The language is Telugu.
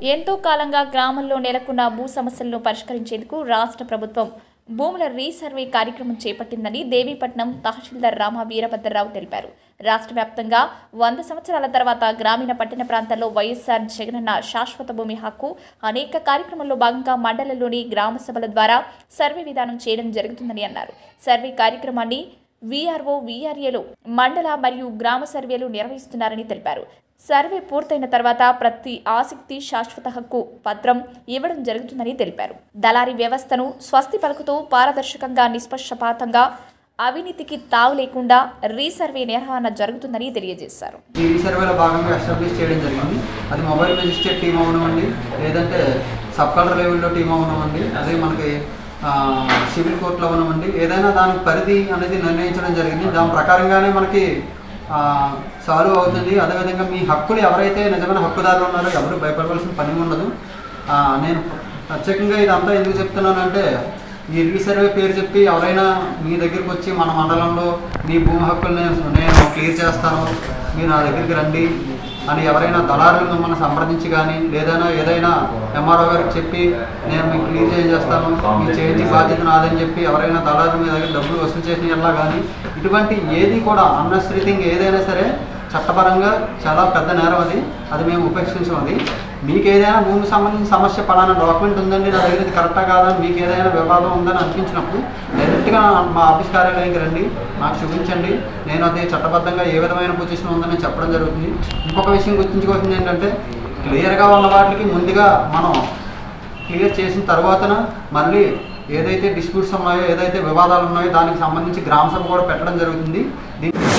ఎంతో కాలంగా గ్రామంలో నెలకొన్న భూ సమస్యలను పరిష్కరించేందుకు రాష్ట్ర ప్రభుత్వం భూముల రీసర్వే కార్యక్రమం చేపట్టిందని దేవీపట్నం తహసీల్దార్ రామ వీరభద్రరావు తెలిపారు రాష్ట్ర వ్యాప్తంగా వంద సంవత్సరాల తర్వాత గ్రామీణ పట్టణ ప్రాంతాల్లో వైఎస్ఆర్ జగనన్న శాశ్వత భూమి హక్కు అనేక కార్యక్రమాల్లో భాగంగా మండలంలోని గ్రామ సభల ద్వారా సర్వే విధానం చేయడం జరుగుతుందని అన్నారు సర్వే కార్యక్రమాన్ని వీఆర్ఓ వీఆర్ఏలు మండల మరియు గ్రామ సర్వేలు నిర్వహిస్తున్నారని తెలిపారు సర్వే పూర్తయిన తర్వాత ప్రతి ఆసక్తి శాశ్వత హక్కు పత్రం ఇవ్వడం జరుగుతుందని తెలిపారు దళారీ వ్యవస్థను స్వస్తి పలుకుతూ పారదర్శకంగా నిష్పక్షపాతంగా అవినీతికి తావు లేకుండా రీసర్వే నిర్వహణ జరుగుతుందని తెలియజేశారు ఈ సర్వేలో భాగంగా ఎస్టాబ్లిష్ చేయడం జరిగింది అది మొబైల్ మెజిస్ట్రేట్ టీం అవనివ్వండి లేదంటే సబ్ కలర్ లెవెల్లో టీం అవనివ్వండి అదే మనకి ఆ, సివిల్ కోర్టులో అవనివ్వండి ఏదైనా దాని పరిధి అనేది నిర్ణయించడం జరిగింది దాని ప్రకారంగానే మనకి ఆ, సాల్వ్ అవుతుంది అదేవిధంగా మీ హక్కులు ఎవరైతే నిజమైన హక్కుదారులు ఉన్నారో ఎవరు భయపడవలసిన పని ఉండదు ఆ, నేను ప్రత్యేకంగా ఇదంతా ఎందుకు చెప్తున్నానంటే ఈ రీసర్వే పేరు చెప్పి ఎవరైనా మీ దగ్గరికి వచ్చి మన మండలంలో మీ భూమి హక్కులు నేను నేను క్లియర్ చేస్తాను మీరు నా దగ్గరికి రండి అని ఎవరైనా దళారులు మిమ్మల్ని సంప్రదించి కానీ లేదైనా ఏదైనా ఎంఆర్ఓ గారికి చెప్పి నేను మీకు క్లియర్ చేసేస్తాను మీ చేయించి బాధ్యత నాదని చెప్పి ఎవరైనా దళారులు మీ దగ్గర డబ్బులు వసూలు చేసిన ఎలా కానీ ఇటువంటి ఏది కూడా అన్నెసరీ థింగ్ ఏదైనా సరే చట్టపరంగా చాలా పెద్ద నేరం అది అది మేము ఉపేక్షించం అది మీకు ఏదైనా భూమికి సంబంధించిన సమస్య పలానా డాక్యుమెంట్ ఉందండి నా దగ్గర ఇది కరెక్టా కాదా మీకు ఏదైనా వివాదం ఉందని అనిపించినప్పుడు డైరెక్ట్గా మా ఆఫీస్ కార్యాలయానికి రండి నాకు చూపించండి నేను అది చట్టబద్ధంగా ఏ విధమైన పొజిషన్ ఉందని చెప్పడం జరుగుతుంది ఇంకొక విషయం గుర్తుంచుకోవాల్సింది ఏంటంటే క్లియర్గా ఉన్న వాటికి ముందుగా మనం క్లియర్ చేసిన తర్వాతన మళ్ళీ ఏదైతే డిస్ప్యూట్స్ ఉన్నాయో ఏదైతే వివాదాలు ఉన్నాయో దానికి సంబంధించి గ్రామ సభ కూడా పెట్టడం జరుగుతుంది దీన్ని